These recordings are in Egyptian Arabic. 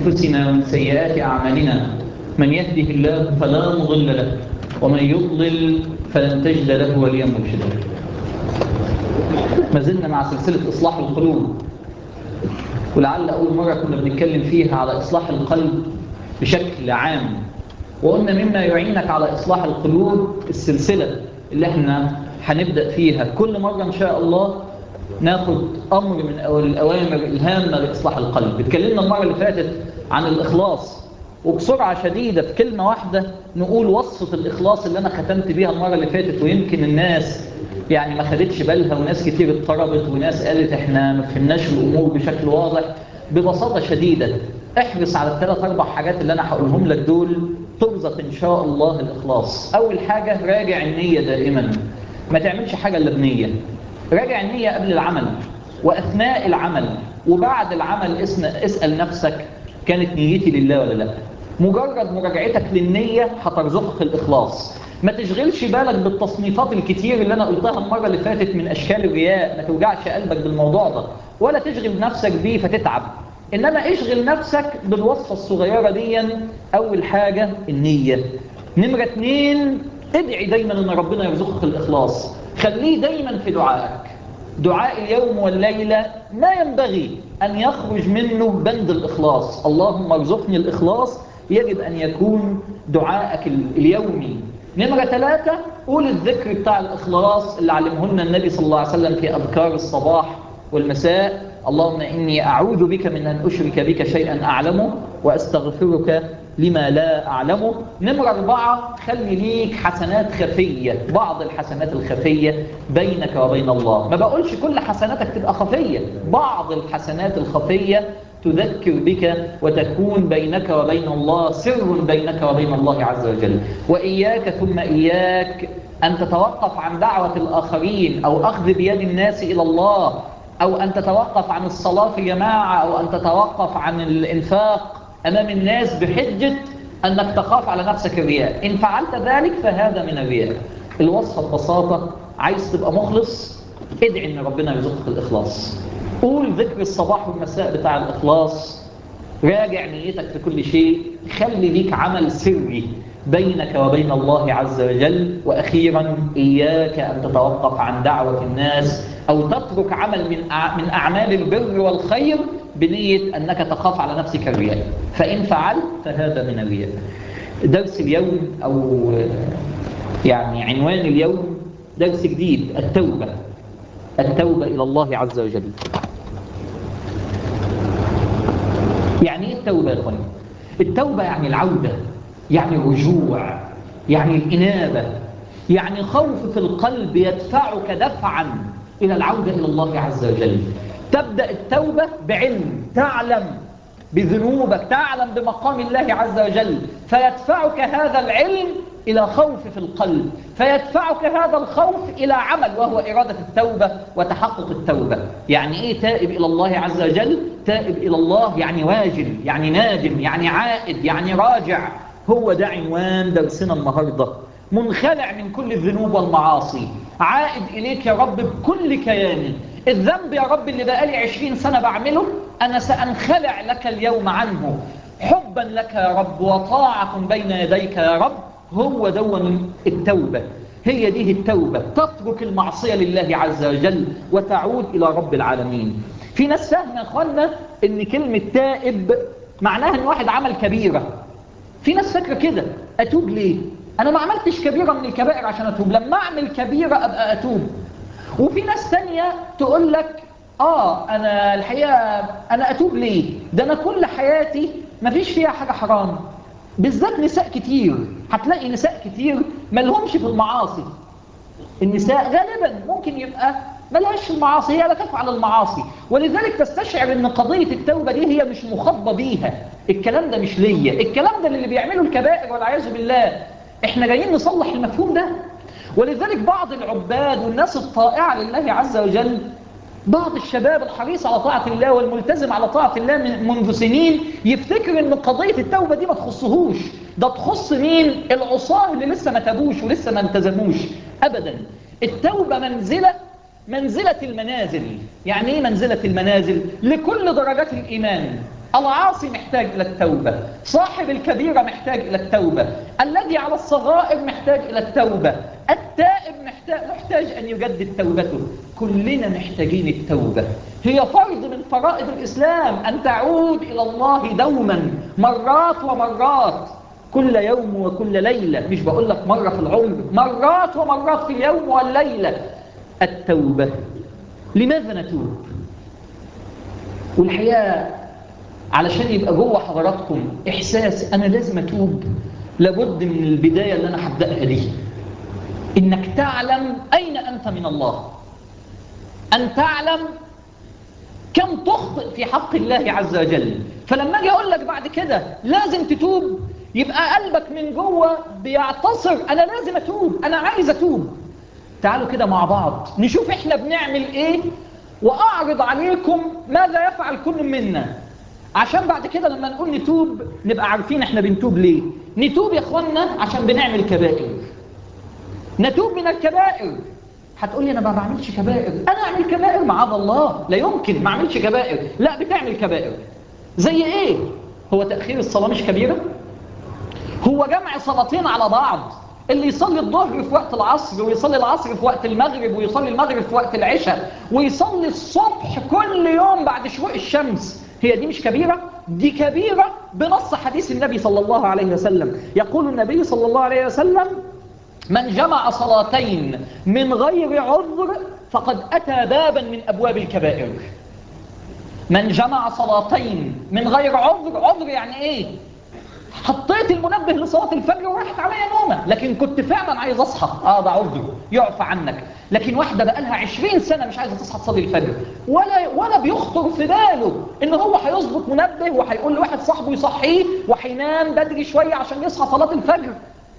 أنفسنا ومن سيئات أعمالنا من يهده الله فلا مضل له ومن يضلل فلن تجد له وليا مرشدا ما زلنا مع سلسلة إصلاح القلوب ولعل أول مرة كنا بنتكلم فيها على إصلاح القلب بشكل عام وقلنا مما يعينك على إصلاح القلوب السلسلة اللي احنا هنبدأ فيها كل مرة إن شاء الله ناخد أمر من الأوامر الهامة لإصلاح القلب اتكلمنا المرة اللي فاتت عن الإخلاص وبسرعة شديدة في كلمة واحدة نقول وصفة الإخلاص اللي أنا ختمت بيها المرة اللي فاتت ويمكن الناس يعني ما خدتش بالها وناس كتير اضطربت وناس قالت احنا ما فهمناش الأمور بشكل واضح ببساطة شديدة احرص على الثلاث أربع حاجات اللي أنا هقولهم لك دول ترزق إن شاء الله الإخلاص أول حاجة راجع النية دائما ما تعملش حاجة إلا بنية راجع النية قبل العمل وأثناء العمل وبعد العمل اسأل نفسك كانت نيتي لله ولا لا مجرد مراجعتك للنية هترزقك الإخلاص ما تشغلش بالك بالتصنيفات الكتير اللي أنا قلتها المرة اللي فاتت من أشكال الرياء ما توجعش قلبك بالموضوع ده ولا تشغل نفسك بيه فتتعب إنما اشغل نفسك بالوصفة الصغيرة دي أول حاجة النية نمرة اتنين ادعي دايما أن ربنا يرزقك الإخلاص خليه دايما في دعائك دعاء اليوم والليلة ما ينبغي أن يخرج منه بند الإخلاص اللهم ارزقني الإخلاص يجب أن يكون دعائك اليومي نمرة ثلاثة قول الذكر بتاع الإخلاص اللي علمه لنا النبي صلى الله عليه وسلم في أذكار الصباح والمساء اللهم إني أعوذ بك من أن أشرك بك شيئا أعلمه وأستغفرك لما لا أعلمه نمرة أربعة خلي ليك حسنات خفية بعض الحسنات الخفية بينك وبين الله ما بقولش كل حسناتك تبقى خفية بعض الحسنات الخفية تذكر بك وتكون بينك وبين الله سر بينك وبين الله عز وجل وإياك ثم إياك أن تتوقف عن دعوة الآخرين أو أخذ بيد الناس إلى الله أو أن تتوقف عن الصلاة في جماعة أو أن تتوقف عن الإنفاق أمام الناس بحجة أنك تخاف على نفسك الرياء إن فعلت ذلك فهذا من الرياء الوصفة ببساطة عايز تبقى مخلص ادعي أن ربنا يرزقك الإخلاص قول ذكر الصباح والمساء بتاع الإخلاص راجع نيتك في كل شيء خلي ليك عمل سري بينك وبين الله عز وجل وأخيرا إياك أن تتوقف عن دعوة الناس أو تترك عمل من من أعمال البر والخير بنية أنك تخاف على نفسك الرياء فإن فعلت فهذا من الرياء درس اليوم أو يعني عنوان اليوم درس جديد التوبة التوبة إلى الله عز وجل يعني إيه التوبة يا أخواني؟ التوبة يعني العودة يعني الرجوع يعني الإنابة يعني خوف في القلب يدفعك دفعا إلى العودة إلى الله عز وجل تبدأ التوبة بعلم تعلم بذنوبك تعلم بمقام الله عز وجل فيدفعك هذا العلم إلى خوف في القلب فيدفعك هذا الخوف إلى عمل وهو إرادة التوبة وتحقق التوبة يعني إيه تائب إلى الله عز وجل تائب إلى الله يعني واجل يعني نادم يعني عائد يعني راجع هو ده عنوان درسنا النهاردة منخلع من كل الذنوب والمعاصي عائد إليك يا رب بكل كيان الذنب يا رب اللي بقالي عشرين سنة بعمله أنا سأنخلع لك اليوم عنه حبا لك يا رب وطاعة بين يديك يا رب هو دون التوبة هي دي التوبة تترك المعصية لله عز وجل وتعود إلى رب العالمين في ناس فاهمة يا أخوانا إن كلمة تائب معناها إن واحد عمل كبيرة في ناس فاكرة كده أتوب ليه أنا ما عملتش كبيرة من الكبائر عشان أتوب لما أعمل كبيرة أبقى أتوب وفي ناس تانية تقول لك آه أنا الحقيقة أنا أتوب ليه ده أنا كل حياتي ما فيش فيها حاجة حرام بالذات نساء كتير هتلاقي نساء كتير ما لهمش في المعاصي النساء غالبا ممكن يبقى ملهاش في المعاصي هي لا تفعل المعاصي ولذلك تستشعر ان قضية التوبة دي هي مش مخاطبة بيها الكلام ده مش ليا الكلام ده اللي بيعملوا الكبائر والعياذ بالله احنا جايين نصلح المفهوم ده ولذلك بعض العباد والناس الطائعة لله عز وجل بعض الشباب الحريص على طاعة الله والملتزم على طاعة الله منذ سنين يفتكر ان قضية التوبة دي ما تخصهوش ده تخص مين العصاه اللي لسه ما تابوش ولسه ما التزموش ابدا التوبة منزلة منزلة المنازل يعني ايه منزلة المنازل لكل درجات الإيمان العاصي محتاج إلى التوبة صاحب الكبيرة محتاج إلى التوبة الذي على الصغائر محتاج إلى التوبة التائب محتاج, محتاج أن يجدد توبته كلنا محتاجين التوبة هي فرض من فرائض الإسلام أن تعود إلى الله دوما مرات ومرات كل يوم وكل ليلة مش بقول لك مرة في العمر مرات ومرات في اليوم والليلة التوبة لماذا نتوب والحقيقة علشان يبقى جوه حضراتكم إحساس أنا لازم أتوب لابد من البداية اللي أنا هبدأها دي إنك تعلم أين أنت من الله أن تعلم كم تخطئ في حق الله عز وجل فلما أجي أقول لك بعد كده لازم تتوب يبقى قلبك من جوه بيعتصر أنا لازم أتوب أنا عايز أتوب تعالوا كده مع بعض نشوف إحنا بنعمل إيه وأعرض عليكم ماذا يفعل كل منا عشان بعد كده لما نقول نتوب نبقى عارفين احنا بنتوب ليه نتوب يا اخوانا عشان بنعمل كبائر نتوب من الكبائر هتقول لي انا ما بعملش كبائر انا اعمل كبائر معاذ الله لا يمكن ما اعملش كبائر لا بتعمل كبائر زي ايه هو تاخير الصلاه مش كبيره هو جمع صلاتين على بعض اللي يصلي الظهر في وقت العصر ويصلي العصر في وقت المغرب ويصلي المغرب في وقت العشاء ويصلي الصبح كل يوم بعد شروق الشمس هي دي مش كبيرة؟ دي كبيرة بنص حديث النبي صلى الله عليه وسلم يقول النبي صلى الله عليه وسلم من جمع صلاتين من غير عذر فقد أتى بابا من أبواب الكبائر من جمع صلاتين من غير عذر عذر يعني إيه؟ حطيت المنبه لصلاة الفجر وراحت عليا نومة لكن كنت فعلا عايز أصحى آه ده عذر يعفى عنك لكن واحدة بقى لها 20 سنة مش عايزة تصحى تصلي الفجر ولا ولا بيخطر في باله إن هو هيظبط منبه وهيقول لواحد صاحبه يصحيه وهينام بدري شوية عشان يصحى صلاة الفجر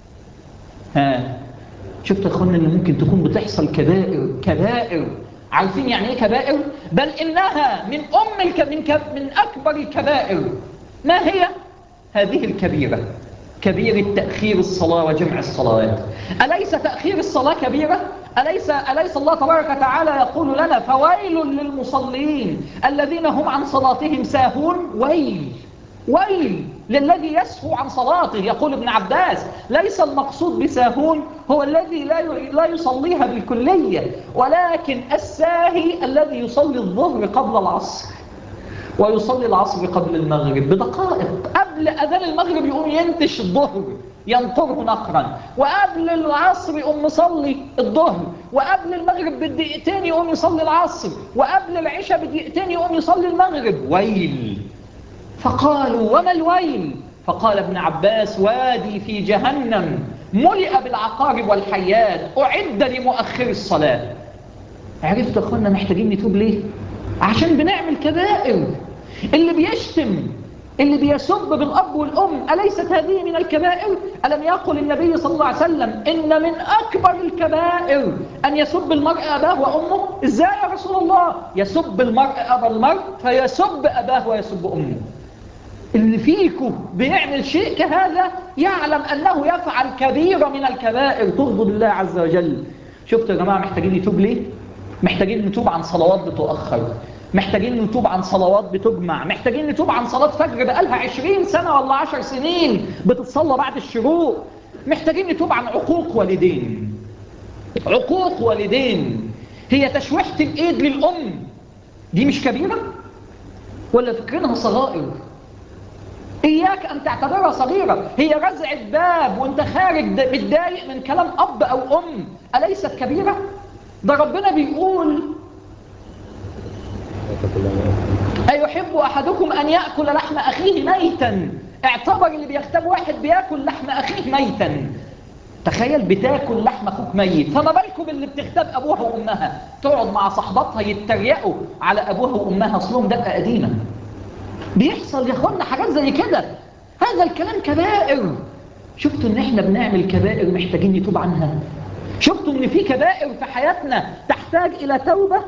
ها شفت يا اخوانا ان ممكن تكون بتحصل كبائر كبائر عارفين يعني ايه كبائر بل انها من ام الك... من, ك... من اكبر الكبائر ما هي هذه الكبيرة كبيرة تأخير الصلاة وجمع الصلوات أليس تأخير الصلاة كبيرة؟ أليس, أليس الله تبارك وتعالى يقول لنا فويل للمصلين الذين هم عن صلاتهم ساهون ويل ويل للذي يسهو عن صلاته يقول ابن عباس ليس المقصود بساهون هو الذي لا لا يصليها بالكلية ولكن الساهي الذي يصلي الظهر قبل العصر ويصلي العصر قبل المغرب بدقائق قبل أذان المغرب يقوم ينتش الظهر ينطره نقرا وقبل العصر يقوم يصلي الظهر وقبل المغرب بدقيقتين يقوم يصلي العصر وقبل العشاء بدقيقتين يقوم يصلي المغرب ويل فقالوا وما الويل فقال ابن عباس وادي في جهنم ملئ بالعقارب والحيات أعد لمؤخر الصلاة عرفت يا أخوانا محتاجين نتوب ليه عشان بنعمل كبائر اللي بيشتم اللي بيسب بالأب والأم أليست هذه من الكبائر ألم يقل النبي صلى الله عليه وسلم إن من أكبر الكبائر أن يسب المرء أباه وأمه إزاي يا رسول الله يسب المرء أبا المرء فيسب أباه ويسب أمه اللي فيكم بيعمل شيء كهذا يعلم أنه يفعل كبيرة من الكبائر تغضب الله عز وجل شفتوا يا جماعة محتاجين نتوب ليه؟ محتاجين نتوب عن صلوات بتؤخر محتاجين نتوب عن صلوات بتجمع محتاجين نتوب عن صلاة فجر بقالها عشرين سنة ولا عشر سنين بتتصلى بعد الشروق محتاجين نتوب عن عقوق والدين عقوق والدين هي تشويحة الإيد للأم دي مش كبيرة ولا فكرينها صغائر إياك أن تعتبرها صغيرة هي رزعة باب وانت خارج متضايق من كلام أب أو أم أليست كبيرة؟ ده ربنا بيقول أيحب أحدكم أن يأكل لحم أخيه ميتا اعتبر اللي بيغتاب واحد بياكل لحم أخيه ميتا تخيل بتاكل لحم أخوك ميت فما بالكم اللي بتغتاب أبوها وأمها تقعد مع صحباتها يتريقوا على أبوها وأمها أصلهم دقة قديمة بيحصل يا اخوانا حاجات زي كده هذا الكلام كبائر شفتوا ان احنا بنعمل كبائر محتاجين نتوب عنها شفتوا ان في كبائر في حياتنا تحتاج الى توبة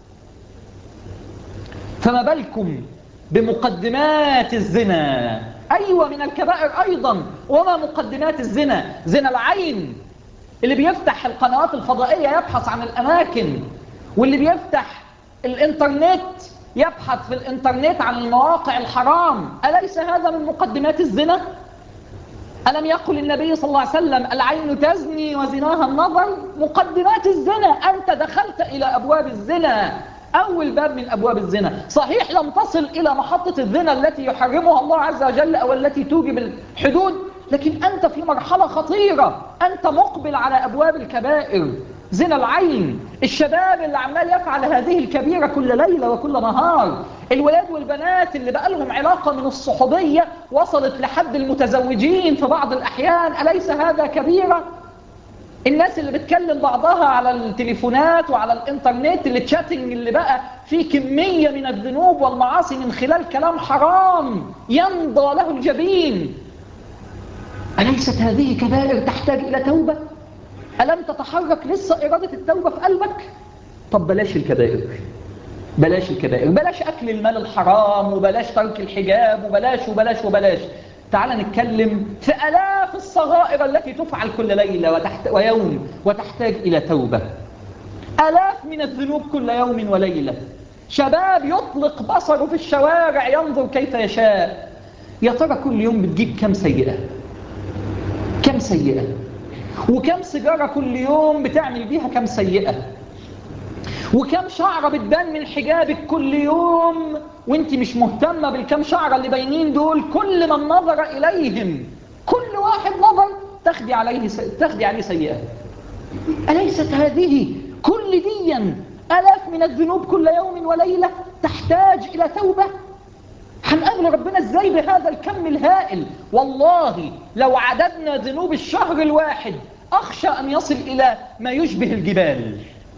فما بالكم بمقدمات الزنا ايوه من الكبائر ايضا وما مقدمات الزنا زنا العين اللي بيفتح القنوات الفضائية يبحث عن الاماكن واللي بيفتح الانترنت يبحث في الانترنت عن المواقع الحرام أليس هذا من مقدمات الزنا؟ ألم يقل النبي صلى الله عليه وسلم العين تزني وزناها النظر مقدمات الزنا أنت دخلت إلى أبواب الزنا أول باب من أبواب الزنا صحيح لم تصل إلى محطة الزنا التي يحرمها الله عز وجل أو التي توجب الحدود لكن أنت في مرحلة خطيرة أنت مقبل على أبواب الكبائر زنا العين الشباب اللي عمال يفعل هذه الكبيرة كل ليلة وكل نهار الولاد والبنات اللي بقى لهم علاقة من الصحوبية وصلت لحد المتزوجين في بعض الأحيان أليس هذا كبيرة؟ الناس اللي بتكلم بعضها على التليفونات وعلى الانترنت اللي تشاتنج اللي بقى فيه كمية من الذنوب والمعاصي من خلال كلام حرام يمضى له الجبين أليست هذه كبائر تحتاج إلى توبة؟ ألم تتحرك لسه إرادة التوبة في قلبك؟ طب بلاش الكبائر بلاش الكبائر بلاش أكل المال الحرام وبلاش ترك الحجاب وبلاش وبلاش وبلاش تعال نتكلم في ألاف الصغائر التي تفعل كل ليلة وتحت ويوم وتحتاج إلى توبة ألاف من الذنوب كل يوم وليلة شباب يطلق بصره في الشوارع ينظر كيف يشاء يا ترى كل يوم بتجيب كم سيئة كم سيئة وكم سيجارة كل يوم بتعمل بيها كم سيئة وكم شعرة بتبان من حجابك كل يوم وانت مش مهتمة بالكم شعرة اللي باينين دول كل من نظر إليهم كل واحد نظر تخدي عليه تخدي عليه سيئة أليست هذه كل ديا ألاف من الذنوب كل يوم وليلة تحتاج إلى توبة هنقابل ربنا ازاي بهذا الكم الهائل والله لو عددنا ذنوب الشهر الواحد أخشى أن يصل إلى ما يشبه الجبال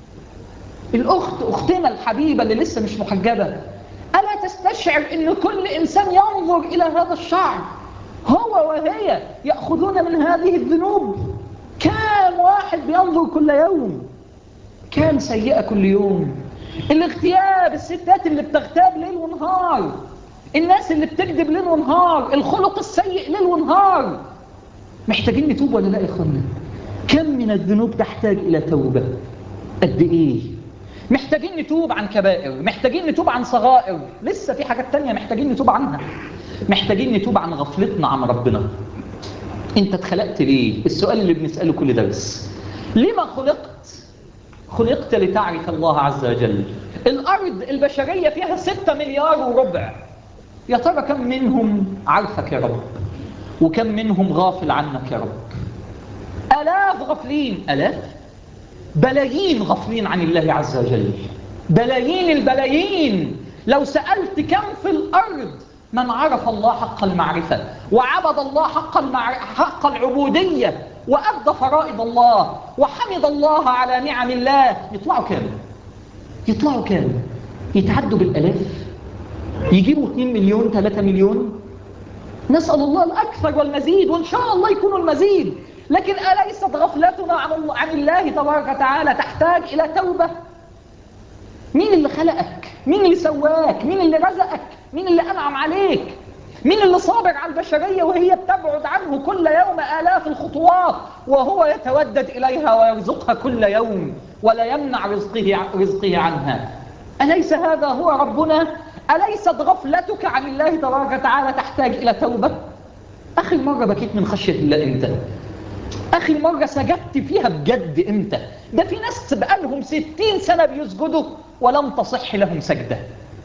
الأخت أختنا الحبيبة اللي لسه مش محجبة ألا تستشعر أن كل إنسان ينظر إلى هذا الشعر هو وهي يأخذون من هذه الذنوب كام واحد بينظر كل يوم كام سيئة كل يوم الاغتياب الستات اللي بتغتاب ليل ونهار الناس اللي بتكذب ليل ونهار الخلق السيء ليل ونهار محتاجين نتوب ولا لا يا اخوانا كم من الذنوب تحتاج إلى توبة قد إيه محتاجين نتوب عن كبائر محتاجين نتوب عن صغائر لسه في حاجات تانية محتاجين نتوب عنها محتاجين نتوب عن غفلتنا عن ربنا انت اتخلقت ليه السؤال اللي بنسأله كل درس لما خلقت خلقت لتعرف الله عز وجل الأرض البشرية فيها ستة مليار وربع يا ترى كم منهم عارفك يا رب وكم منهم غافل عنك يا رب ألاف غفلين ألاف بلايين غفلين عن الله عز وجل بلايين البلايين لو سألت كم في الأرض من عرف الله حق المعرفة وعبد الله حق, المعر... حق العبودية وأدى فرائض الله وحمد الله على نعم الله يطلعوا كام يطلعوا كام يتعدوا بالألاف يجيبوا 2 مليون 3 مليون نسأل الله الأكثر والمزيد وإن شاء الله يكونوا المزيد لكن أليست غفلتنا عن, عن الله تبارك وتعالى تحتاج إلى توبة مين اللي خلقك مين اللي سواك مين اللي رزقك مين اللي أنعم عليك مين اللي صابر على البشرية وهي بتبعد عنه كل يوم آلاف الخطوات وهو يتودد إليها ويرزقها كل يوم ولا يمنع رزقه, رزقه عنها أليس هذا هو ربنا أليست غفلتك عن الله تبارك وتعالى تحتاج إلى توبة آخر مرة بكيت من خشية الله إمتى آخر مرة سجدت فيها بجد إمتى ده في ناس بقالهم ستين سنة بيسجدوا ولم تصح لهم سجدة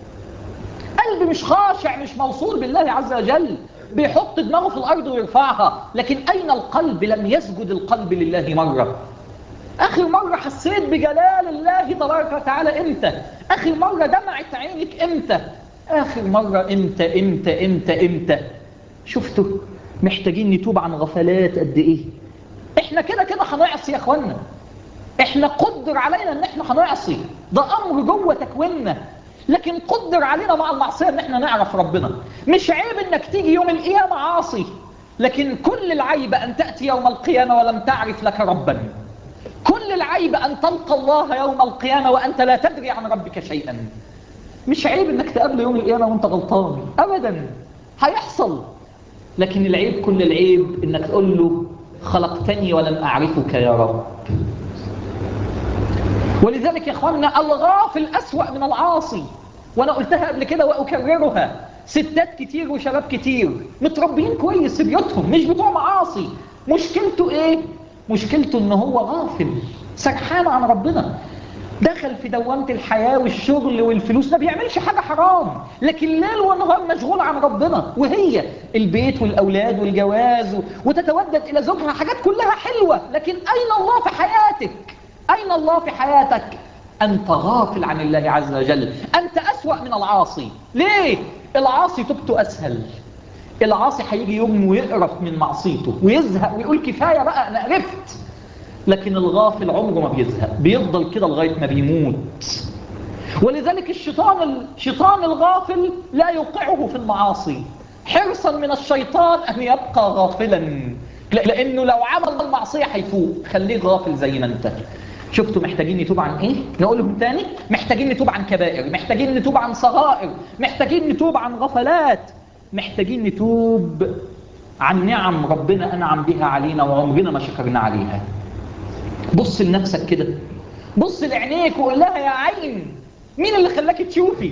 قلب مش خاشع مش موصول بالله عز وجل بيحط دماغه في الأرض ويرفعها لكن أين القلب لم يسجد القلب لله مرة آخر مرة حسيت بجلال الله تبارك وتعالى إمتى آخر مرة دمعت عينك إمتى آخر مرة إمتى إمتى إمتى إمتى شفتوا محتاجين نتوب عن غفلات قد إيه إحنا كده كده هنعصي يا أخوانا إحنا قدر علينا إن إحنا هنعصي ده أمر جوه تكويننا لكن قدر علينا مع المعصية إن إحنا نعرف ربنا مش عيب إنك تيجي يوم القيامة عاصي لكن كل العيب أن تأتي يوم القيامة ولم تعرف لك ربا كل العيب أن تلقى الله يوم القيامة وأنت لا تدري عن ربك شيئا مش عيب انك تقابله يوم القيامة وانت غلطان ابدا هيحصل لكن العيب كل العيب انك تقول له خلقتني ولم اعرفك يا رب ولذلك يا اخواننا الغافل اسوأ من العاصي وأنا قلتها قبل كده وأكررها ستات كتير وشباب كتير متربيين كويس في بيوتهم مش بتوع معاصي مشكلته ايه مشكلته ان هو غافل سرحان عن ربنا دخل في دوامة الحياة والشغل والفلوس ما بيعملش حاجة حرام لكن ليل ونهار مشغول عن ربنا وهي البيت والأولاد والجواز وتتودد إلى زوجها حاجات كلها حلوة لكن أين الله في حياتك أين الله في حياتك أنت غافل عن الله عز وجل أنت أسوأ من العاصي ليه العاصي توبته أسهل العاصي هيجي يوم ويقرف من معصيته ويزهق ويقول كفاية بقى أنا قرفت لكن الغافل عمره ما بيزهق بيفضل كده لغاية ما بيموت ولذلك الشيطان الشيطان الغافل لا يوقعه في المعاصي حرصا من الشيطان أن يبقى غافلا لأنه لو عمل المعصية هيفوق خليه غافل زي ما انت شفتوا محتاجين نتوب عن ايه نقولهم تاني محتاجين نتوب عن كبائر محتاجين نتوب عن صغائر محتاجين نتوب عن غفلات محتاجين نتوب عن نعم ربنا أنعم بها علينا وعمرنا ما شكرنا عليها بص لنفسك كده بص لعينيك وقول لها يا عين مين اللي خلاك تشوفي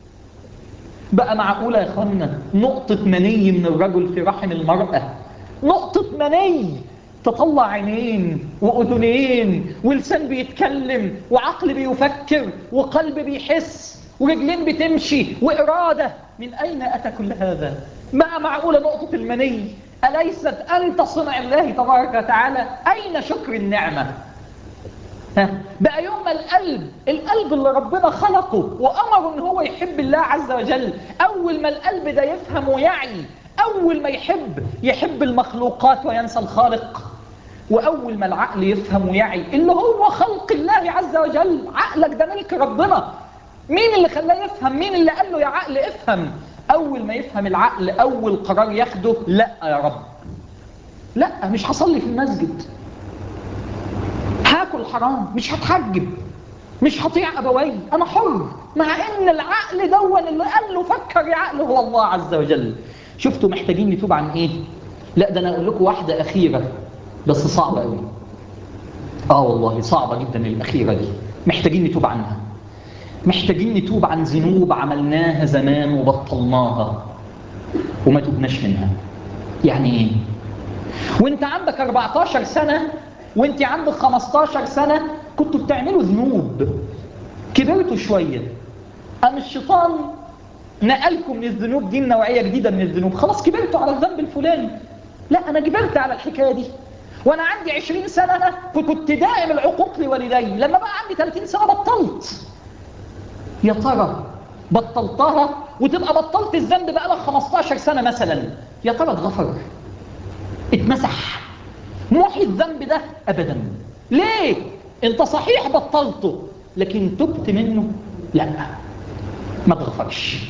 بقى معقولة يا اخوانا نقطة مني من الرجل في رحم المرأة نقطة مني تطلع عينين وأذنين ولسان بيتكلم وعقل بيفكر وقلب بيحس ورجلين بتمشي وإرادة من أين أتى كل هذا ما معقولة نقطة المني أليست أنت صنع الله تبارك وتعالى أين شكر النعمة ها بقى يوم ما القلب القلب اللي ربنا خلقه وأمره ان هو يحب الله عز وجل أول ما القلب ده يفهم ويعي أول ما يحب يحب المخلوقات وينسى الخالق وأول ما العقل يفهم ويعي اللي هو خلق الله عز وجل عقلك ده ملك ربنا مين اللي خلاه يفهم مين اللي قال له يا عقل افهم أول ما يفهم العقل أول قرار ياخده لا يا رب لا مش هصلي في المسجد هاكل حرام مش هتحجب مش هطيع أبوي أنا حر مع إن العقل دون اللي قال له فكر يا عقل هو الله عز وجل شفتوا محتاجين نتوب عن إيه لا ده أنا أقول لكم واحدة أخيرة بس صعبة قوي آه والله صعبة جدا الأخيرة دي محتاجين نتوب عنها محتاجين نتوب عن ذنوب عملناها زمان وبطلناها وما تبناش منها يعني ايه وانت عندك 14 سنة وانت عندك 15 سنة كنتوا بتعملوا ذنوب كبرتوا شوية أم الشيطان نقلكم من الذنوب دي نوعية جديدة من الذنوب خلاص كبرتوا على الذنب الفلاني لا أنا كبرت على الحكاية دي وأنا عندي 20 سنة كنت دائم العقوق لوالدي لما بقى عندي 30 سنة بطلت يا ترى بطلتها وتبقى بطلت الذنب بقى لك 15 سنة مثلا يا ترى اتغفر اتمسح محي الذنب ده أبدا ليه انت صحيح بطلته لكن تبت منه لا ما تغفرش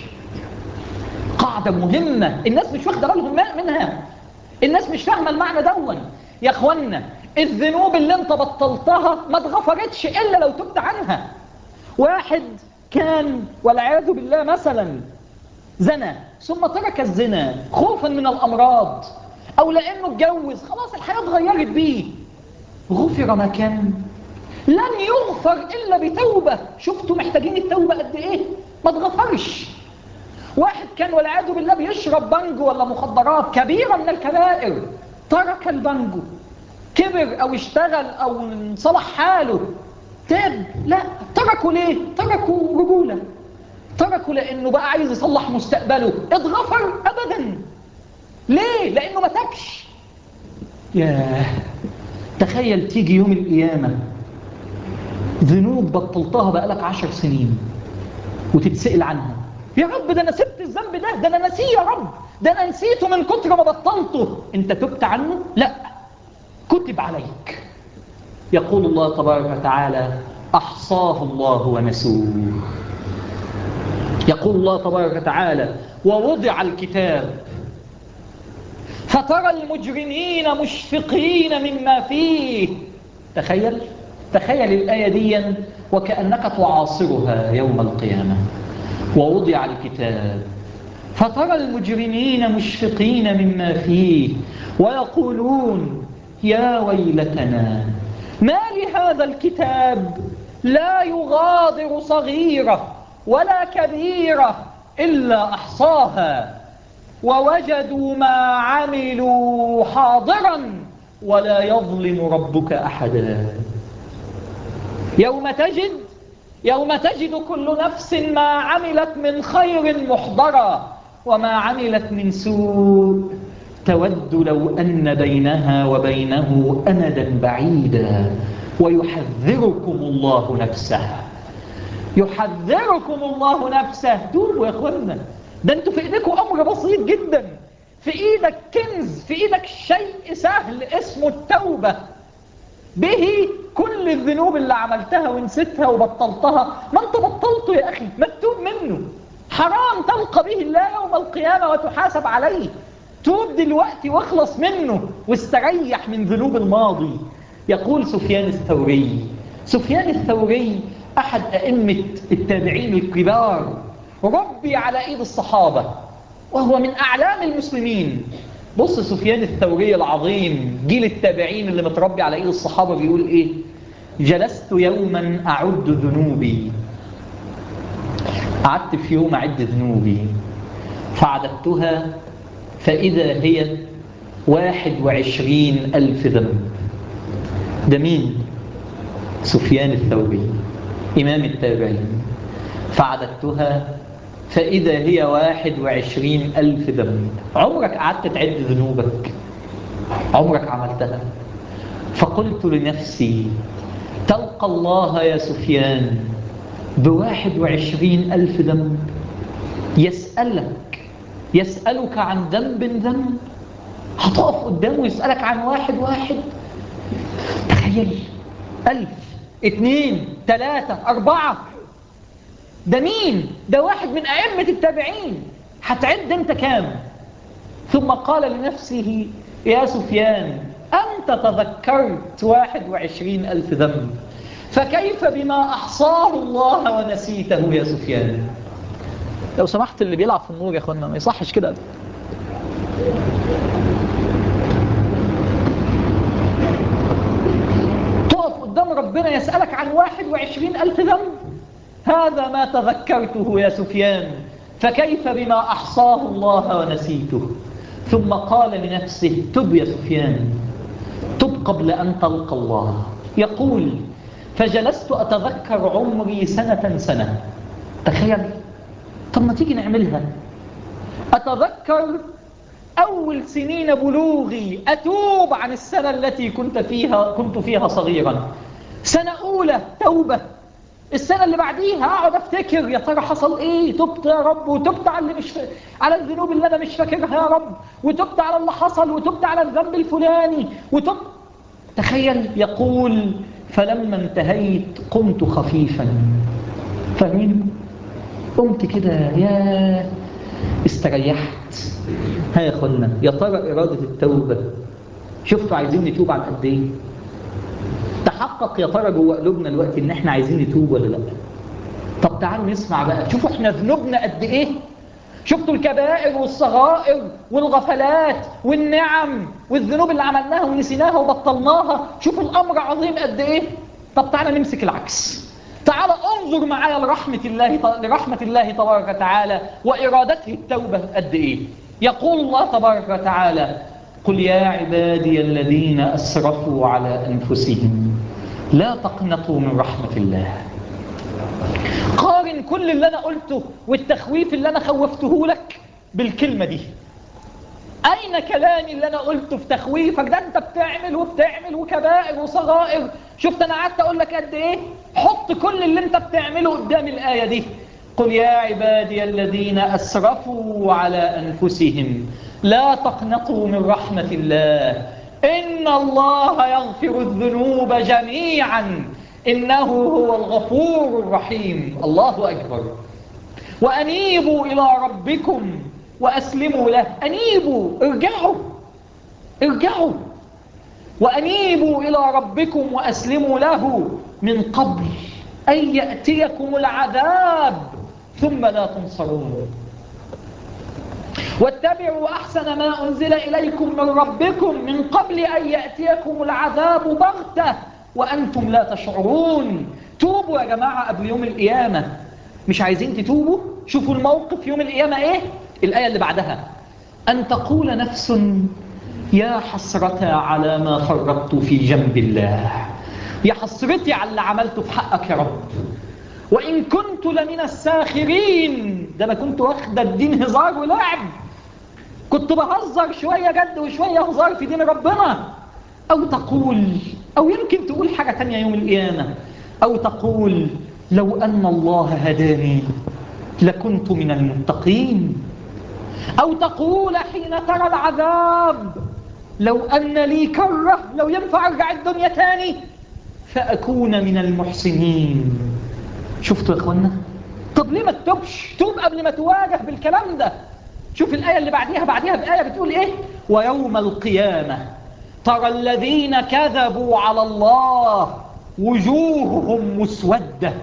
قاعدة مهمة الناس مش واخدة بالهم منها الناس مش فاهمة المعنى دون يا اخوانا الذنوب اللي انت بطلتها ما اتغفرتش الا لو تبت عنها واحد كان والعياذ بالله مثلا زنى ثم ترك الزنا خوفا من الأمراض أو لأنه اتجوز خلاص الحياة اتغيرت بيه غفر ما كان لن يغفر إلا بتوبة شفتوا محتاجين التوبة قد إيه ما اتغفرش واحد كان والعياذ بالله بيشرب بنجو ولا مخدرات كبيرة من الكبائر ترك البنجو كبر أو اشتغل أو انصلح حاله تاب لا تركوا ليه تركوا رجولة تركوا لأنه بقى عايز يصلح مستقبله اتغفر أبدا ليه لأنه ما تبش ياه تخيل تيجي يوم القيامة ذنوب بطلتها بقالك عشر سنين وتتسأل عنها يا رب ده أنا سبت الذنب ده ده أنا نسيه يا رب ده أنا نسيته من كتر ما بطلته أنت تبت عنه لا كتب عليك يقول الله تبارك وتعالى أحصاه الله ونسوه يقول الله تبارك وتعالى ووضع الكتاب فترى المجرمين مشفقين مما فيه تخيل تخيل الآية دي وكأنك تعاصرها يوم القيامة ووضع الكتاب فترى المجرمين مشفقين مما فيه ويقولون يا ويلتنا ما لهذا الكتاب لا يغادر صغيرة ولا كبيرة إلا أحصاها ووجدوا ما عملوا حاضرا ولا يظلم ربك أحدا يوم تجد يوم تجد كل نفس ما عملت من خير محضرا وما عملت من سوء تود لو أن بينها وبينه أمدا بعيدا ويحذركم الله نفسه يحذركم الله نفسه توبوا يا اخوانا ده انتوا في ايديكم امر بسيط جدا في ايدك كنز في ايدك شيء سهل اسمه التوبة به كل الذنوب اللي عملتها ونسيتها وبطلتها ما انت بطلته يا اخي ما تتوب منه حرام تلقى به الله يوم القيامة وتحاسب عليه توب دلوقتي واخلص منه واستريح من ذنوب الماضي يقول سفيان الثوري سفيان الثوري أحد أئمة التابعين الكبار ربي على إيد الصحابة وهو من أعلام المسلمين بص سفيان الثوري العظيم جيل التابعين اللي متربي على إيد الصحابة بيقول إيه جلست يوما أعد ذنوبي قعدت في يوم أعد ذنوبي فعددتها فإذا هي واحد وعشرين ألف ذنب ده مين؟ سفيان الثوري إمام التابعين فعددتها فإذا هي واحد وعشرين ألف ذنب عمرك قعدت تعد ذنوبك عمرك عملتها فقلت لنفسي تلقى الله يا سفيان بواحد وعشرين ألف ذنب يسألك يسألك عن ذنب ذنب هتقف قدامه يسألك عن واحد واحد تخيل ألف اثنين ثلاثة أربعة ده مين؟ ده واحد من أئمة التابعين هتعد أنت كام؟ ثم قال لنفسه يا سفيان أنت تذكرت واحد وعشرين ألف ذنب فكيف بما أحصاه الله ونسيته يا سفيان لو سمحت اللي بيلعب في النور يا أخوانا ما يصحش كده تقف قدام ربنا يسألك عن واحد وعشرين ألف ذنب هذا ما تذكرته يا سفيان فكيف بما أحصاه الله ونسيته ثم قال لنفسه تب يا سفيان تب قبل أن تلقى الله يقول فجلست أتذكر عمري سنة سنة تخيل طب ما تيجي نعملها أتذكر أول سنين بلوغي أتوب عن السنة التي كنت فيها كنت فيها صغيرا سنة أولى توبة السنة اللي بعديها أقعد أفتكر يا ترى حصل إيه تبت يا رب وتبت على اللي مش ف... على الذنوب اللي أنا مش فاكرها يا رب وتبت على اللي حصل وتبت على الذنب الفلاني وتبت تخيل يقول فلما انتهيت قمت خفيفا فاهمين قمت كده يا استريحت ها يا اخوانا يا ترى إرادة التوبة شفتوا عايزين نتوب عن قد ايه تحقق يا ترى جوه قلوبنا الوقت ان احنا عايزين نتوب ولا لا طب تعالوا نسمع بقى شوفوا احنا ذنوبنا قد ايه شفتوا الكبائر والصغائر والغفلات والنعم والذنوب اللي عملناها ونسيناها وبطلناها شوفوا الامر عظيم قد ايه طب تعالى نمسك العكس تعال انظر معايا لرحمة الله لرحمة الله تبارك وتعالى وإرادته التوبة قد إيه يقول الله تبارك وتعالى قل يا عبادي الذين أسرفوا على أنفسهم لا تقنطوا من رحمة الله قارن كل اللي أنا قلته والتخويف اللي أنا خوفته لك بالكلمة دي أين كلامي اللي أنا قلته في تخويفك ده أنت بتعمل وبتعمل وكبائر وصغائر شفت أنا قعدت أقول لك قد إيه حط كل اللي أنت بتعمله قدام الآية دي قل يا عبادي الذين أسرفوا على أنفسهم لا تقنطوا من رحمة الله إن الله يغفر الذنوب جميعا إنه هو الغفور الرحيم الله أكبر وأنيبوا إلى ربكم وأسلموا له أنيبوا ارجعوا ارجعوا وأنيبوا إلى ربكم وأسلموا له من قبل أن يأتيكم العذاب ثم لا تنصرون واتبعوا أحسن ما أنزل إليكم من ربكم من قبل أن يأتيكم العذاب بغتة وأنتم لا تشعرون توبوا يا جماعة قبل يوم القيامة مش عايزين تتوبوا شوفوا الموقف يوم القيامة ايه الآية اللي بعدها أن تقول نفس يا حسرة على ما فرطت في جنب الله يا حسرتي على اللي عملته في حقك يا رب وإن كنت لمن الساخرين ده أنا كنت واخد الدين هزار ولعب كنت بهزر شوية جد وشوية هزار في دين ربنا أو تقول أو يمكن تقول حاجة تانية يوم القيامة أو تقول لو أن الله هداني لكنت من المتقين أو تقول حين ترى العذاب لو أن لي كرة لو ينفع أرجع الدنيا تاني فأكون من المحسنين شفتوا يا أخوانا طب ليه ما تتوبش توب قبل ما تواجه بالكلام ده شوف الآية اللي بعديها بعديها بآية بتقول إيه ويوم القيامة ترى الذين كذبوا على الله وجوههم مسودة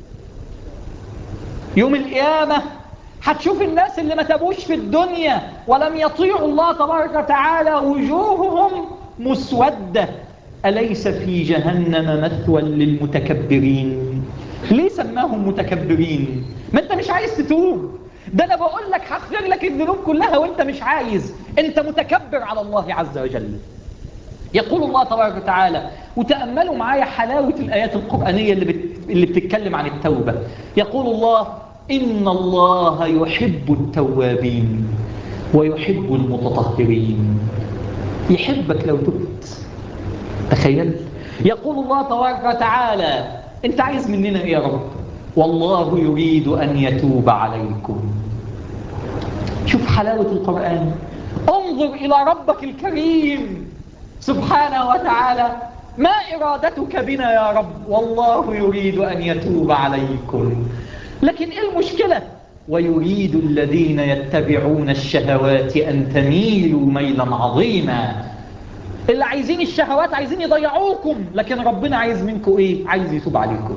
يوم القيامة هتشوف الناس اللي ما تابوش في الدنيا ولم يطيعوا الله تبارك وتعالى وجوههم مسودة أليس في جهنم مثوى للمتكبرين ليه سماهم متكبرين ما انت مش عايز تتوب ده انا بقول لك هغفر لك الذنوب كلها وانت مش عايز انت متكبر على الله عز وجل يقول الله تبارك وتعالى وتأملوا معايا حلاوة الآيات القرآنية اللي, بت... اللي بتتكلم عن التوبة يقول الله إن الله يحب التوابين ويحب المتطهرين يحبك لو تبت تخيل يقول الله تبارك وتعالى انت عايز مننا ايه يا رب والله يريد أن يتوب عليكم شوف حلاوة القرآن انظر إلى ربك الكريم سبحانه وتعالى ما إرادتك بنا يا رب والله يريد أن يتوب عليكم لكن إيه المشكلة ويريد الذين يتبعون الشهوات أن تميلوا ميلا عظيما اللي عايزين الشهوات عايزين يضيعوكم لكن ربنا عايز منكم إيه عايز يتوب عليكم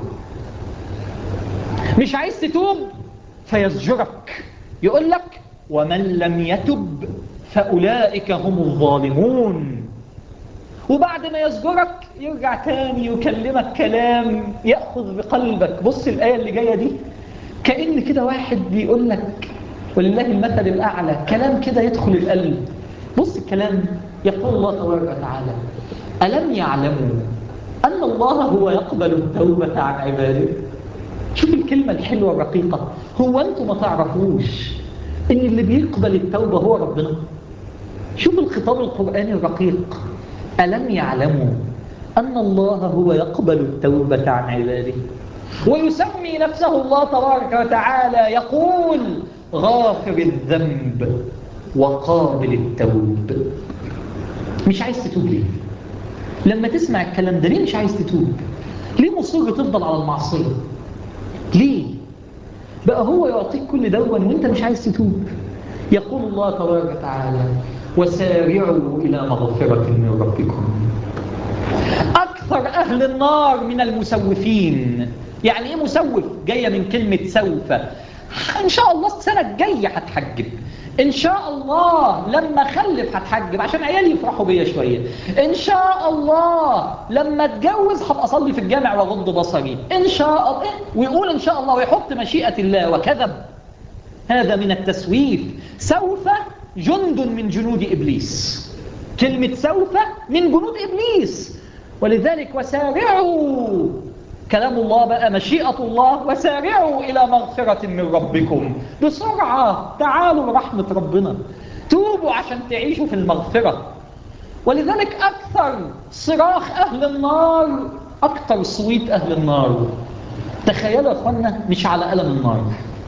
مش عايز تتوب فيزجرك يقول لك ومن لم يتب فأولئك هم الظالمون وبعد ما يزجرك يرجع تاني يكلمك كلام يأخذ بقلبك بص الآية اللي جاية دي كأن كده واحد بيقول لك ولله المثل الأعلى كلام كده يدخل القلب بص الكلام يقول الله تبارك وتعالى ألم يعلموا أن الله هو يقبل التوبة عن عباده شوف الكلمة الحلوة الرقيقة هو أنتم ما تعرفوش إن اللي بيقبل التوبة هو ربنا شوف الخطاب القرآني الرقيق ألم يعلموا أن الله هو يقبل التوبة عن عباده ويسمي نفسه الله تبارك وتعالى يقول غافر الذنب وقابل التوب مش عايز تتوب ليه لما تسمع الكلام ده ليه مش عايز تتوب ليه مصر تفضل على المعصية ليه بقى هو يعطيك كل دون وانت مش عايز تتوب يقول الله تبارك وتعالى وسارعوا إلى مغفرة من ربكم أكثر أهل النار من المسوفين يعني إيه مسوف جاية من كلمة سوف إن شاء الله السنة الجاية هتحجب إن شاء الله لما أخلف هتحجب عشان عيالي يفرحوا بيا شوية إن شاء الله لما أتجوز هبقى أصلي في الجامع وأغض بصري إن شاء الله ويقول إن شاء الله ويحط مشيئة الله وكذب هذا من التسويف سوف جند من جنود إبليس كلمة سوف من جنود إبليس ولذلك وسارعوا كلام الله بقى مشيئة الله وسارعوا إلى مغفرة من ربكم بسرعة تعالوا رحمة ربنا توبوا عشان تعيشوا في المغفرة ولذلك أكثر صراخ أهل النار أكثر صويت أهل النار تخيلوا يا أخوانا مش على ألم النار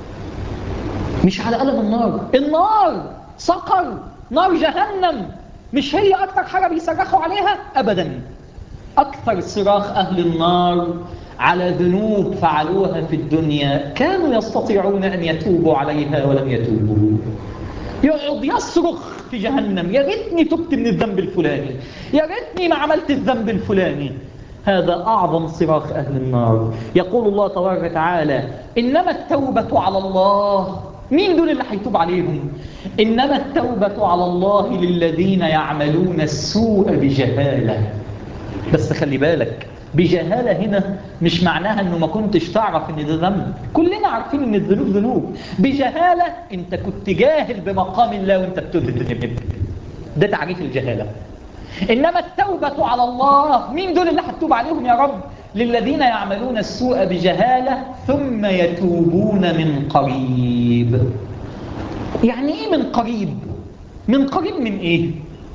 مش على ألم النار النار صقر نار جهنم مش هي أكثر حاجة بيصرخوا عليها أبدا أكثر صراخ أهل النار على ذنوب فعلوها في الدنيا كانوا يستطيعون أن يتوبوا عليها ولم يتوبوا يقعد يصرخ في جهنم يا ريتني تبت من الذنب الفلاني يا ريتني ما عملت الذنب الفلاني هذا أعظم صراخ أهل النار يقول الله تبارك وتعالى إنما التوبة على الله مين دول اللي هيتوب عليهم إنما التوبة على الله للذين يعملون السوء بجهالة بس خلي بالك بجهالة هنا مش معناها انه ما كنتش تعرف ان ده ذنب كلنا عارفين ان الذنوب ذنوب بجهالة انت كنت جاهل بمقام الله وانت بتذنب ده تعريف الجهالة إنما التوبة على الله مين دول اللي هتوب عليهم يا رب للذين يعملون السوء بجهالة ثم يتوبون من قريب يعني ايه من قريب من قريب من ايه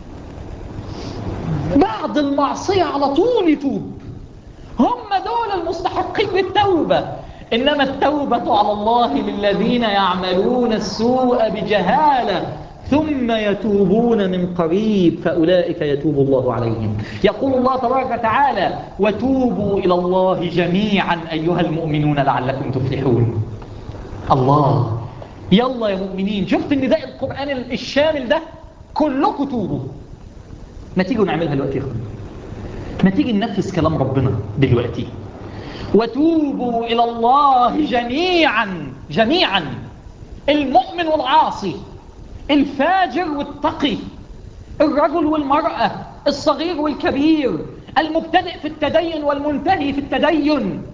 بعد المعصية على طول يتوب هم دول المستحقين للتوبة إنما التوبة على الله للذين يعملون السوء بجهالة ثم يتوبون من قريب فأولئك يتوب الله عليهم يقول الله تبارك وتعالى وتوبوا إلى الله جميعا أيها المؤمنون لعلكم تفلحون الله يلا يا مؤمنين شفت ان ده القرآن الشامل ده كلكم توبوا ما تيجوا نعملها دلوقتي يا اخوان ما تيجي ننفذ كلام ربنا دلوقتي وتوبوا إلى الله جميعا جميعا المؤمن والعاصي الفاجر والتقي الرجل والمرأة الصغير والكبير المبتدئ في التدين والمنتهي في التدين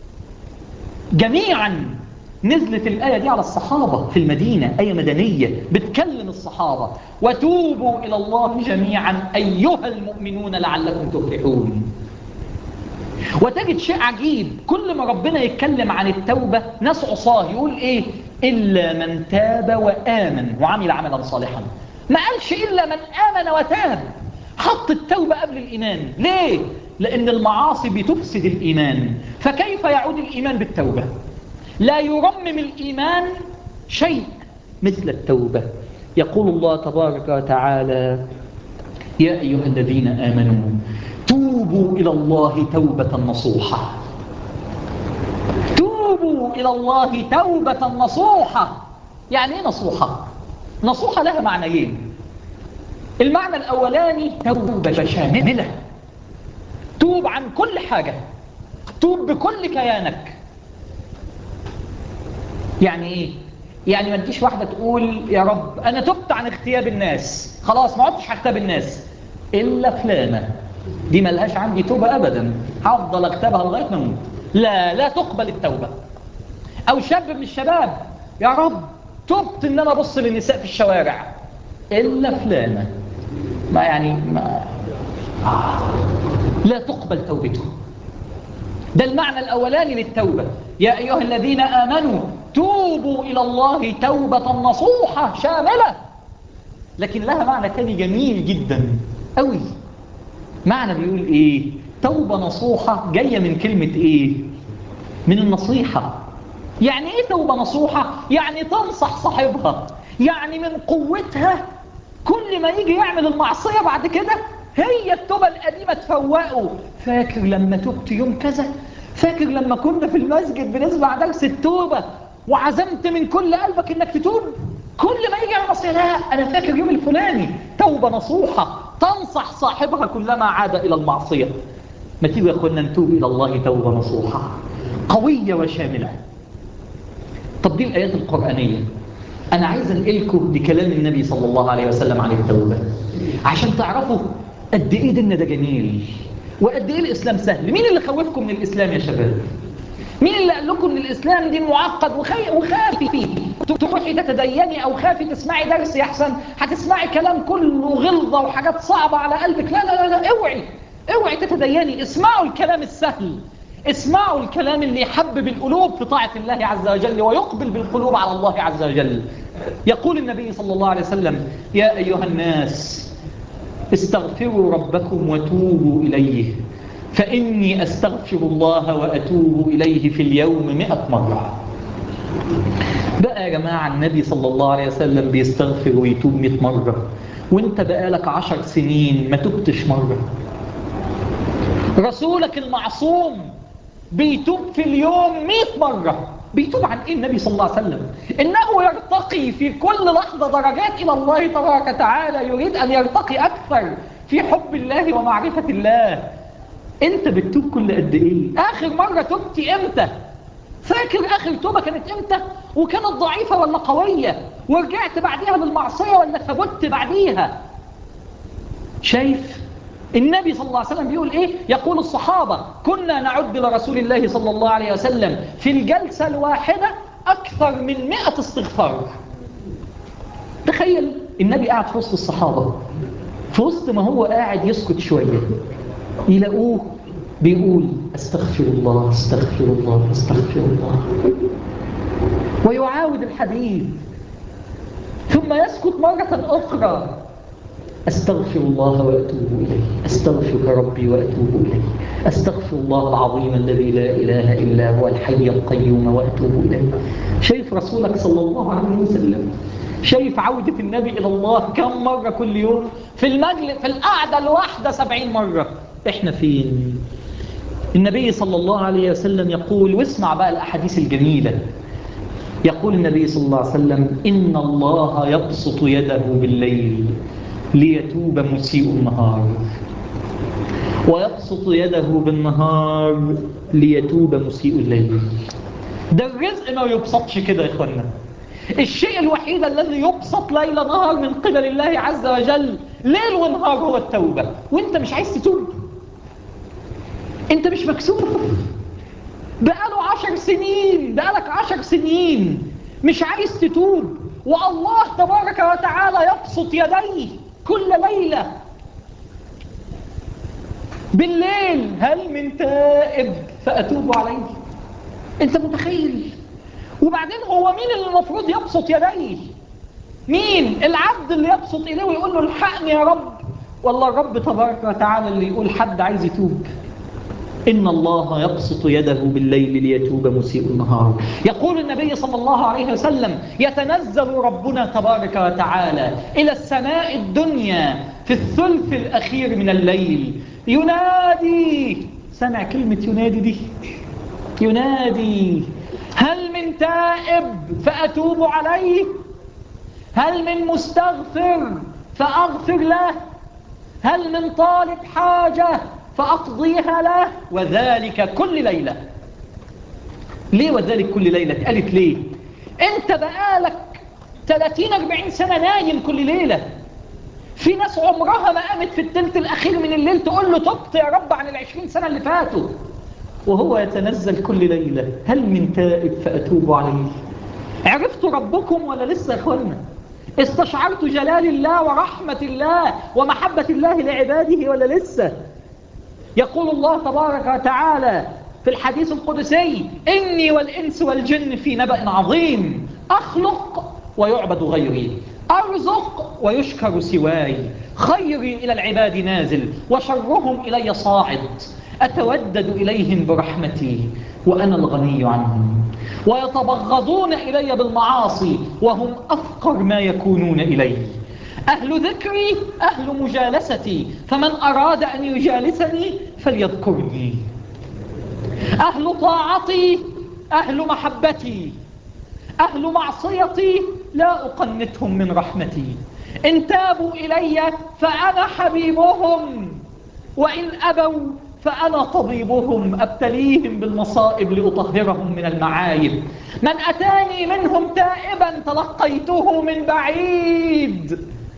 جميعا نزلت الآية دي على الصحابة في المدينة آية مدنية بتكلم الصحابة وتوبوا إلى الله جميعا أيها المؤمنون لعلكم تفلحون وتجد شيء عجيب كل ما ربنا يتكلم عن التوبة ناس عصاه يقول إيه إلا من تاب وآمن وعمل عملا صالحا ما قالش إلا من آمن وتاب حط التوبة قبل الإيمان ليه؟ لأن المعاصي بتفسد الإيمان فكيف يعود الإيمان بالتوبة؟ لا يرمم الإيمان شيء مثل التوبة يقول الله تبارك وتعالى يا أيها الذين آمنوا توبوا إلى الله توبة نصوحة توبوا إلى الله توبة نصوحة يعني ايه نصوحة نصوحة لها معنيين المعنى الأولاني توبة شاملة توب عن كل حاجة توب بكل كيانك يعني ايه يعني ما تجيش واحدة تقول يا رب أنا تبت عن اغتياب الناس خلاص ما عدتش هغتاب الناس إلا فلانة دي ملهاش عندي توبة أبدا هفضل اغتابها لغاية ما اموت لا لا تقبل التوبة أو شاب من الشباب يا رب تبت إن أنا أبص للنساء في الشوارع إلا فلانة ما يعني ما لا تقبل توبته ده المعنى الأولاني للتوبة يا أيها الذين آمنوا توبوا إلى الله توبة نصوحة شاملة لكن لها معنى تاني جميل جدا قوي معنى بيقول إيه توبة نصوحة جاية من كلمة إيه من النصيحة يعني إيه توبة نصوحة يعني تنصح صاحبها يعني من قوتها كل ما يجي يعمل المعصية بعد كده هي التوبة القديمة تفوقه فاكر لما تبت يوم كذا فاكر لما كنا في المسجد بنسمع درس التوبة وعزمت من كل قلبك انك تتوب كل ما يجي على المعصية لا انا فاكر يوم الفلاني توبة نصوحة تنصح صاحبها كلما عاد الى المعصية ما تيجوا يا اخوانا نتوب الى الله توبة نصوحة قوية وشاملة طب دي الايات القرآنية انا عايز انقلكم بكلام النبي صلى الله عليه وسلم عن التوبة عشان تعرفوا قد ايه ديننا ده جميل وقد ايه الاسلام سهل مين اللي خوفكم من الاسلام يا شباب مين اللي قال لكم ان الاسلام دين معقد وخي... وخافي فيه تروحي تتديني او خافي تسمعي درس يحسن هتسمعي كلام كله غلظه وحاجات صعبه على قلبك لا لا لا اوعي اوعي تتديني اسمعوا الكلام السهل اسمعوا الكلام اللي يحبب القلوب في طاعة الله عز وجل ويقبل بالقلوب على الله عز وجل يقول النبي صلى الله عليه وسلم يا أيها الناس استغفروا ربكم وتوبوا إليه فإني أستغفر الله وأتوب إليه في اليوم مئة مرة بقى يا جماعة النبي صلى الله عليه وسلم بيستغفر ويتوب مئة مرة وانت بقالك عشر سنين ما تبتش مرة رسولك المعصوم بيتوب في اليوم مئة مرة بيتوب عن ايه النبي صلى الله عليه وسلم انه يرتقي في كل لحظة درجات الى الله تبارك وتعالى يريد ان يرتقي اكثر في حب الله ومعرفة الله انت بتتوب كل قد ايه اخر مرة تبتي امتى فاكر اخر توبة كانت امتى وكانت ضعيفة ولا قوية ورجعت بعديها للمعصية ولا ثبت بعديها شايف النبي صلى الله عليه وسلم بيقول ايه يقول الصحابة كنا نعد لرسول الله صلى الله عليه وسلم في الجلسة الواحدة أكثر من مئة استغفار تخيل النبي قاعد في وسط الصحابة في وسط ما هو قاعد يسكت شوية يلاقوه بيقول استغفر الله استغفر الله استغفر الله ويعاود الحديث ثم يسكت مرة أخرى أستغفر الله وأتوب إليه أستغفرك ربي وأتوب إليه أستغفر الله العظيم الذي لا إله إلا هو الحي القيوم وأتوب إليه شايف رسولك صلى الله عليه وسلم شايف عودة النبي إلى الله كم مرة كل يوم في المجلس في القعدة الواحدة سبعين مرة إحنا فين النبي صلى الله عليه وسلم يقول واسمع بقى الأحاديث الجميلة يقول النبي صلى الله عليه وسلم إن الله يبسط يده بالليل ليتوب مسيء النهار ويبسط يده بالنهار ليتوب مسيء الليل ده الرزق ما يبسطش كده يا اخوانا الشيء الوحيد الذي يبسط ليل نهار من قبل الله عز وجل ليل ونهار هو التوبة وانت مش عايز تتوب انت مش مكسوف بقاله عشر سنين بقالك عشر سنين مش عايز تتوب والله تبارك وتعالى يبسط يديه كل ليلة بالليل هل من تائب فأتوب عليه انت متخيل وبعدين هو مين اللي المفروض يبسط يديه مين العبد اللي يبسط إليه ويقول له الحقني يا رب والله الرب تبارك وتعالى اللي يقول حد عايز يتوب إن الله يبسط يده بالليل ليتوب مسيء النهار يقول النبي صلى الله عليه وسلم يتنزل ربنا تبارك وتعالى إلى السماء الدنيا في الثلث الأخير من الليل ينادي سمع كلمة ينادي دي ينادي هل من تائب فأتوب عليه هل من مستغفر فأغفر له هل من طالب حاجة فأقضيها له وذلك كل ليلة ليه وذلك كل ليلة قالت ليه انت بقالك 30-40 سنة نايم كل ليلة في ناس عمرها ما قامت في التلت الأخير من الليل تقول له تبت يا رب عن العشرين سنة اللي فاتوا وهو يتنزل كل ليلة هل من تائب فأتوب عليه عرفتوا ربكم ولا لسه يا اخوانا استشعرت جلال الله ورحمة الله ومحبة الله لعباده ولا لسه يقول الله تبارك وتعالى في الحديث القدسي إني والإنس والجن في نبأ عظيم أخلق ويعبد غيري أرزق ويشكر سواي خيري إلى العباد نازل وشرهم إلي صاعد أتودد إليهم برحمتي وأنا الغني عنهم ويتبغضون إلي بالمعاصي وهم أفقر ما يكونون إليه أهل ذكري أهل مجالستي فمن أراد أن يجالسني فليذكرني أهل طاعتي أهل محبتي أهل معصيتي لا أقنتهم من رحمتي إن تابوا إلي فأنا حبيبهم وإن أبوا فأنا طبيبهم أبتليهم بالمصائب لأطهرهم من المعايب من أتاني منهم تائبا تلقيته من بعيد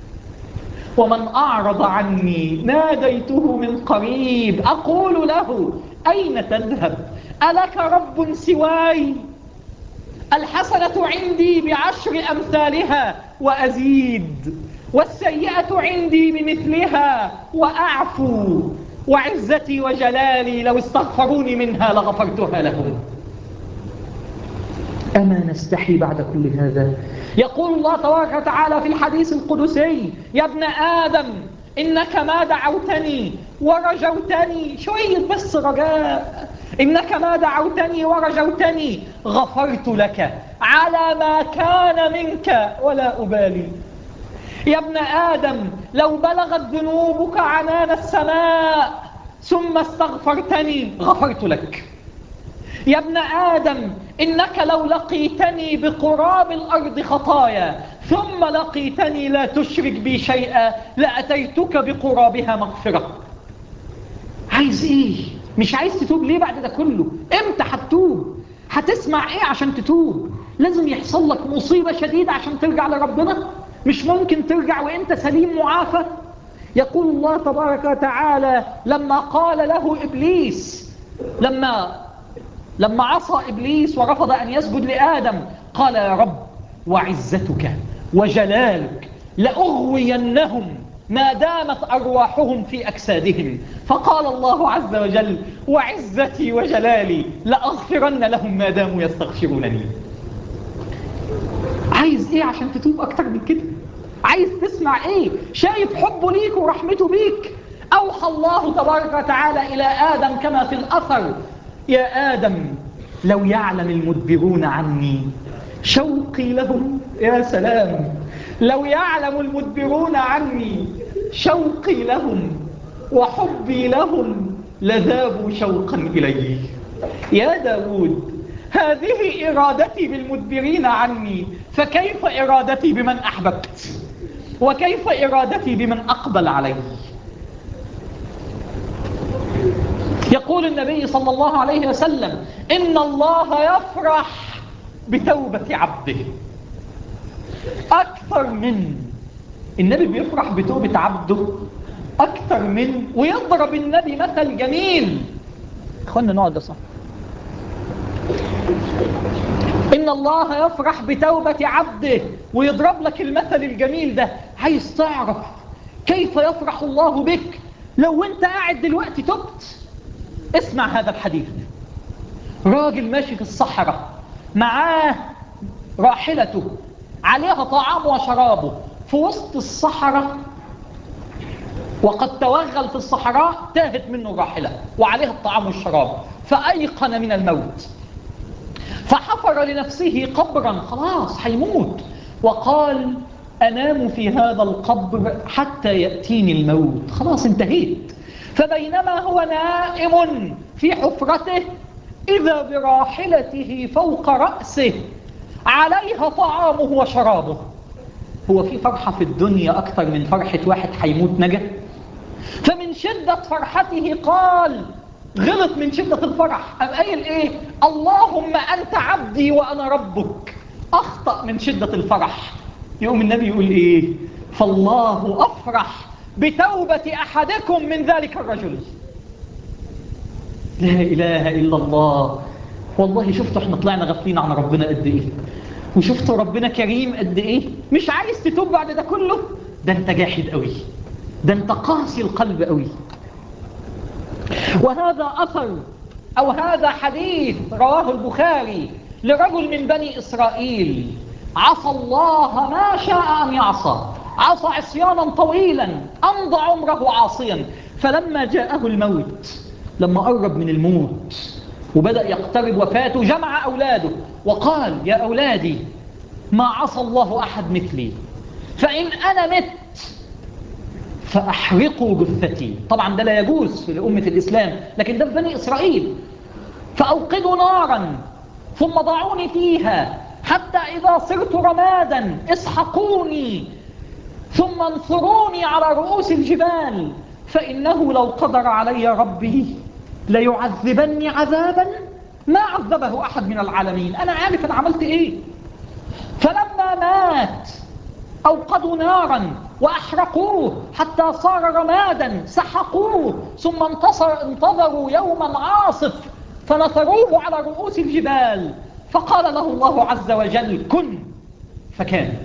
ومن أعرض عني ناديته من قريب أقول له أين تذهب ألك رب سواي الحسنة عندي بعشر أمثالها وأزيد والسيئة عندي بمثلها وأعفو وعزتي وجلالي لو استغفروني منها لغفرتها لهم أما نستحي بعد كل هذا يقول الله تبارك وتعالى في الحديث القدسي يا ابن آدم إنك ما دعوتني ورجوتني شوية بس رجاء إنك ما دعوتني ورجوتني غفرت لك على ما كان منك ولا أبالي يا ابن آدم لو بلغت ذنوبك عنان السماء ثم استغفرتني غفرت لك يا ابن آدم إنك لو لقيتني بقراب الأرض خطايا ثم لقيتني لا تشرك بي شيئا لأتيتك بقرابها مغفرة عايز إيه؟ مش عايز تتوب ليه بعد ده كله؟ إمتى هتتوب؟ هتسمع إيه عشان تتوب؟ لازم يحصل لك مصيبة شديدة عشان ترجع لربنا؟ مش ممكن ترجع وإنت سليم معافى؟ يقول الله تبارك وتعالى لما قال له إبليس لما لما عصى إبليس ورفض أن يسجد لآدم قال يا رب وعزتك وجلالك لأغوينهم ما دامت أرواحهم في أجسادهم فقال الله عز وجل وعزتي وجلالي لأغفرن لهم ما داموا يستغفرونني عايز ايه عشان تتوب اكتر من كده عايز تسمع ايه شايف حبه ليك ورحمته بيك اوحى الله تبارك وتعالى الى ادم كما في الاثر يا ادم لو يعلم المدبرون عني شوقي لهم يا سلام لو يعلم المدبرون عني شوقي لهم وحبي لهم لذابوا شوقا إلي يا داود هذه إرادتي بالمدبرين عني فكيف إرادتي بمن أحببت وكيف إرادتي بمن أقبل علي يقول النبي صلى الله عليه وسلم إن الله يفرح بتوبة عبده أكثر من النبي بيفرح بتوبة عبده أكثر من ويضرب النبي مثل جميل اخوانا نقعد صح إن الله يفرح بتوبة عبده ويضرب لك المثل الجميل ده عايز تعرف كيف يفرح الله بك لو انت قاعد دلوقتي تبت اسمع هذا الحديث راجل ماشي في الصحراء معاه راحلته عليها طعام وشرابه في وسط الصحراء وقد توغل في الصحراء تاهت منه الراحلة وعليها الطعام والشراب فأيقن من الموت فحفر لنفسه قبرا خلاص هيموت وقال أنام في هذا القبر حتى يأتيني الموت خلاص انتهيت فبينما هو نائم في حفرته إذا براحلته فوق رأسه عليها طعامه وشرابه هو في فرحة في الدنيا أكثر من فرحة واحد حيموت نجا فمن شدة فرحته قال غلط من شدة الفرح قام قايل ايه اللهم أنت عبدي وأنا ربك أخطأ من شدة الفرح يقوم النبي يقول ايه فالله أفرح بتوبة أحدكم من ذلك الرجل لا إله إلا الله والله شفتوا احنا طلعنا غافلين عن ربنا قد ايه وشفتوا ربنا كريم قد ايه مش عايز تتوب بعد ده كله ده انت جاحد قوي ده انت قاسي القلب قوي وهذا أثر أو هذا حديث رواه البخاري لرجل من بني إسرائيل عصى الله ما شاء أن يعصى عصى عصيانا طويلا أمضى عمره عاصيا فلما جاءه الموت لما قرب من الموت وبدأ يقترب وفاته جمع أولاده وقال يا أولادي ما عصى الله أحد مثلي فإن أنا مت فأحرقوا جثتي طبعا ده لا يجوز في أمة الإسلام لكن ده في بني إسرائيل فأوقدوا نارا ثم ضعوني فيها حتى إذا صرت رمادا اسحقوني ثم انصروني على رؤوس الجبال فإنه لو قدر علي ربي ليعذبني عذابا ما عذبه أحد من العالمين أنا عارف أنا عملت إيه فلما مات أوقدوا نارا وأحرقوه حتى صار رمادا سحقوه ثم انتصر انتظروا يوما عاصف فنثروه على رؤوس الجبال فقال له الله عز وجل كن فكان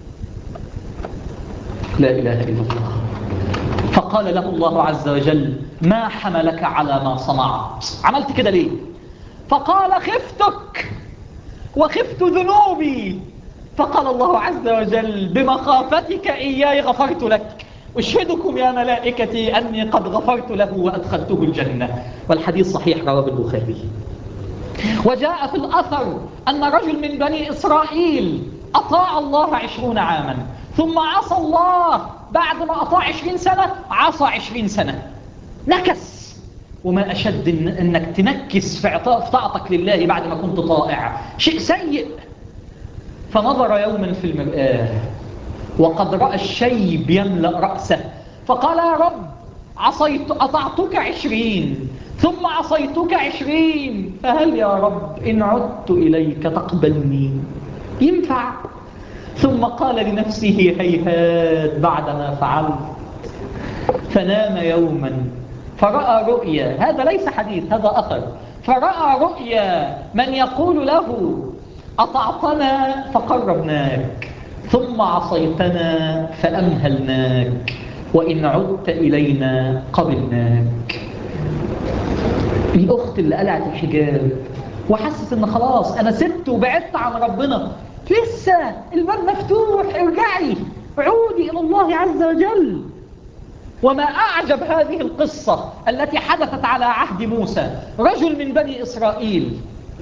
لا إله إلا الله فقال له الله عز وجل ما حملك على ما صنعت عملت كده ليه فقال خفتك وخفت ذنوبي فقال الله عز وجل بمخافتك إياي غفرت لك أشهدكم يا ملائكتي أني قد غفرت له وأدخلته الجنة والحديث صحيح رواه البخاري وجاء في الأثر أن رجل من بني إسرائيل أطاع الله عشرون عاما ثم عصى الله بعد ما أطاع عشرين سنة عصى عشرين سنة نكس وما أشد إن أنك تنكس في طاعتك لله بعد ما كنت طائع شيء سيء فنظر يوما في المرآة وقد رأى الشيب يملأ رأسه فقال يا رب عصيت أطعتك عشرين ثم عصيتك عشرين فهل يا رب إن عدت إليك تقبلني ينفع ثم قال لنفسه هيهات بعدما فعلت فنام يوما فرأى رؤيا هذا ليس حديث هذا أثر فرأى رؤيا من يقول له أطعتنا فقربناك ثم عصيتنا فأمهلناك وإن عدت إلينا قبلناك الأخت اللي قلعت الحجاب وحست ان خلاص انا سبت وبعدت عن ربنا لسه الباب مفتوح ارجعي عودي الى الله عز وجل وما اعجب هذه القصة التي حدثت على عهد موسى رجل من بني اسرائيل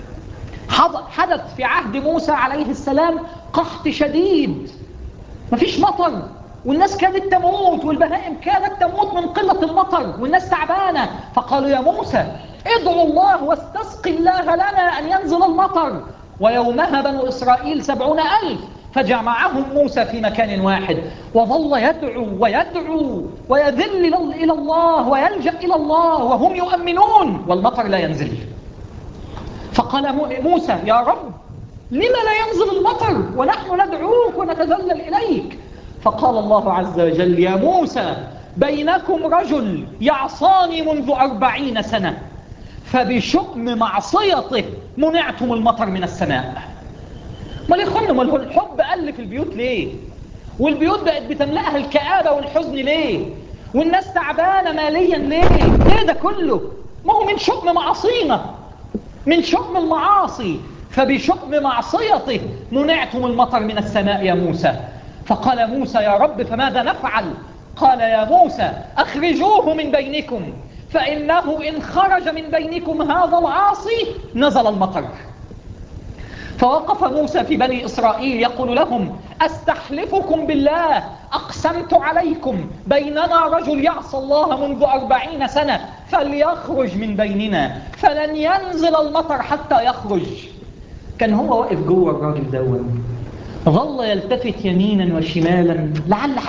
حدث في عهد موسى عليه السلام قحط شديد مفيش مطر والناس كانت تموت والبهائم كانت تموت من قلة المطر والناس تعبانة فقالوا يا موسى ادعوا الله واستسقي الله لنا أن ينزل المطر ويومها بنو إسرائيل سبعون ألف فجمعهم موسى في مكان واحد وظل يدعو ويدعو ويذل إلى الله ويلجأ إلى الله وهم يؤمنون والمطر لا ينزل فقال موسى يا رب لما لا ينزل المطر ونحن ندعوك ونتذلل إليك فقال الله عز وجل يا موسى بينكم رجل يعصاني منذ أربعين سنة فبشؤم معصيته منعتم المطر من السماء ما ليخن ما الحب قل في البيوت ليه والبيوت بقت بتملأها الكآبة والحزن ليه والناس تعبانة ماليا ليه ليه ده كله ما هو من شؤم معصينا من شؤم المعاصي فبشؤم معصيته منعتم المطر من السماء يا موسى فقال موسى يا رب فماذا نفعل قال يا موسى أخرجوه من بينكم فإنه إن خرج من بينكم هذا العاصي نزل المطر فوقف موسى في بني إسرائيل يقول لهم أستحلفكم بالله أقسمت عليكم بيننا رجل يعصى الله منذ أربعين سنة فليخرج من بيننا فلن ينزل المطر حتى يخرج كان هو واقف جوه الراجل دون ظل يلتفت يمينا وشمالا لعل